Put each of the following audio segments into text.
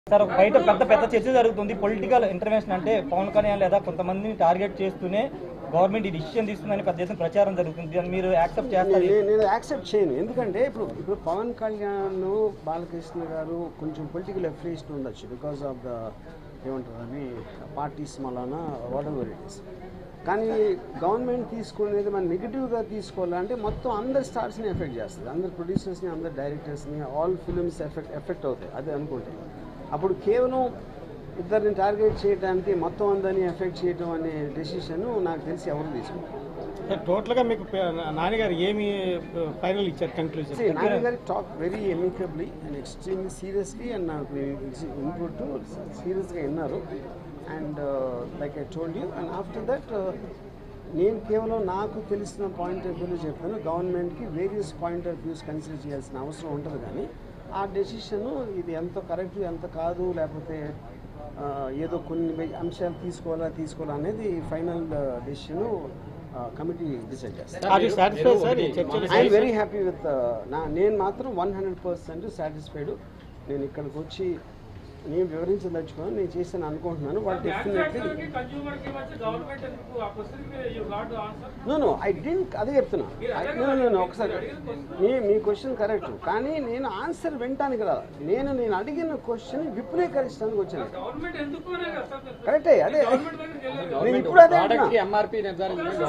Sir ఒక బయట పెద్ద పెద్ద చర్చ జరుగుతుంది పొలిటికల్ ఇంటర్వెన్షన్ అంటే పవన్ కళ్యాణ్ లేదా కొంతమందిని టార్గెట్ చేస్తూనే గవర్నమెంట్ ఈ డిసిషన్ తీసుకుందని పెద్ద దేశం ప్రచారం జరుగుతుంది దాన్ని మీరు యాక్సెప్ట్ చేస్తారు నేను నేను యాక్సెప్ట్ చేయను ఎందుకంటే ఇప్పుడు ఇప్పుడు పవన్ కళ్యాణ్ బాలకృష్ణ గారు కొంచెం పొలిటికల్ అఫిలియేషన్ ఉండొచ్చు బికాస్ ఆఫ్ ద ఏమంటారు అని పార్టీస్ మలాన వాట్ ఎవర్ ఇట్ ఇస్ కానీ గవర్నమెంట్ తీసుకునేది మనం నెగిటివ్గా తీసుకోవాలంటే మొత్తం అందరి స్టార్స్ని ఎఫెక్ట్ చేస్తుంది అందరు ప్రొడ్యూసర్స్ని అందరు డైరెక్టర్స్ని ఆల్ ఫిల్మ్స్ ఎఫెక్ట్ ఎఫెక్ట్ అవుతాయి అదే అనుకుంటే అప్పుడు కేవలం ఇద్దరిని టార్గెట్ చేయడానికి మొత్తం అందరినీ ఎఫెక్ట్ చేయడం అనే డెసిషన్ నాకు తెలిసి ఎవరు తీసుకుంటారు టోటల్ గా మీకు పే- నాన్నగారు ఏమి ఫైనల్ ఇచ్చారు కంక్లూజన్ See, Nani గారి talk very amicably and extremely seriously and నాకు ఇన్పుట్ సీరియస్గా విన్నారు and like I told you and after that నేను కేవలం నాకు తెలిసిన పాయింట్ ఆఫ్ వ్యూలో చెప్పాను గవర్నమెంట్కి various point of views consider చేయాల్సిన అవసరం ఉంటుంది కానీ ఆ డెసిషన్ ఇది ఎంత కరెక్ట్ ఎంత కాదు లేకపోతే ఆ, ఏదో కొన్ని అంశాలు తీసుకోవాలా తీసుకోవాలా అనేది ఫైనల్ డెసిషన్ కమిటీ డిసైడ్ చేస్తారు ఆర్ యూ సాటిస్ఫైడ్ సార్ ఈ చర్చలు ఐఎమ్ వెరీ హ్యాపీ విత్ నా నేను మాత్రం వన్ హండ్రెడ్ పర్సెంట్ సాటిస్ఫైడ్ నేను ఇక్కడికి వచ్చి నేను వివరించదలుచుకున్నాను నేను చేశాను అనుకుంటున్నాను వాళ్ళు డెఫినెట్లీ కన్జ్యూమర్ కి వచ్చి గవర్నమెంట్ ఎందుకు ఆ question you got answer no no I didn't అదే చెప్తున్నా నో నో నో ఒకసారి మీ మీ క్వశ్చన్ కరెక్ట్ కానీ నేను ఆన్సర్ వినటానికి రా నేను నేను అడిగిన క్వశ్చన్ విపులీకరించడానికి వచ్చాను గవర్నమెంట్ ఎందుకు అనే కదా సార్ మీరు కరెక్టే అదే గవర్నమెంట్ దగ్గరికి వెళ్ళారు నేను ఇప్పుడు అదే అంటున్నా ఎంఆర్పి నిర్ధారించిన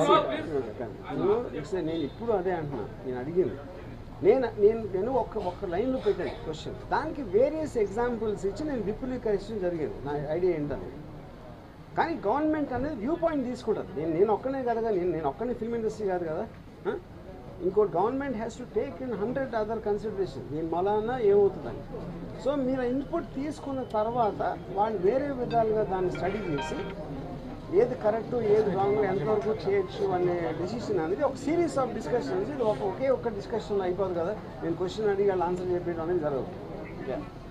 నేను ఒకసారి నేను ఇప్పుడు అదే అంటున్నా నేను అడిగింది నేను నేను నేను ఒక ఒక లైన్లో పెట్టాను క్వశ్చన్ దానికి వేరియస్ ఎగ్జాంపుల్స్ ఇచ్చి నేను విపులీకరించడం జరిగింది నా ఐడియా ఏంటని కానీ గవర్నమెంట్ అనేది వ్యూ పాయింట్ తీసుకుంటుంది నేను నేను ఒక్కనే కదా నేను నేను ఒక్కనే ఫిల్మ్ ఇండస్ట్రీ కాదు కదా ఆ? ఇంకోటి government has to take in hundred other consideration నేను మలానా ఏమవుతుందని సో మీరు ఇన్పుట్ తీసుకున్న తర్వాత వాళ్ళు వేరే విధాలుగా దాన్ని స్టడీ చేసి ఏది కరెక్ట్ ఏది రాంగ్ ఎంతవరకు చేయొచ్చు అనే డెసిషన్ అనేది ఒక సిరీస్ ఆఫ్ డిస్కషన్స్ ఇది ఒక ఒకే ఒక్క డిస్కషన్ అయిపోదు కదా నేను క్వశ్చన్ అడిగి వాళ్ళు ఆన్సర్ చెప్పేయడం అనేది జరగదు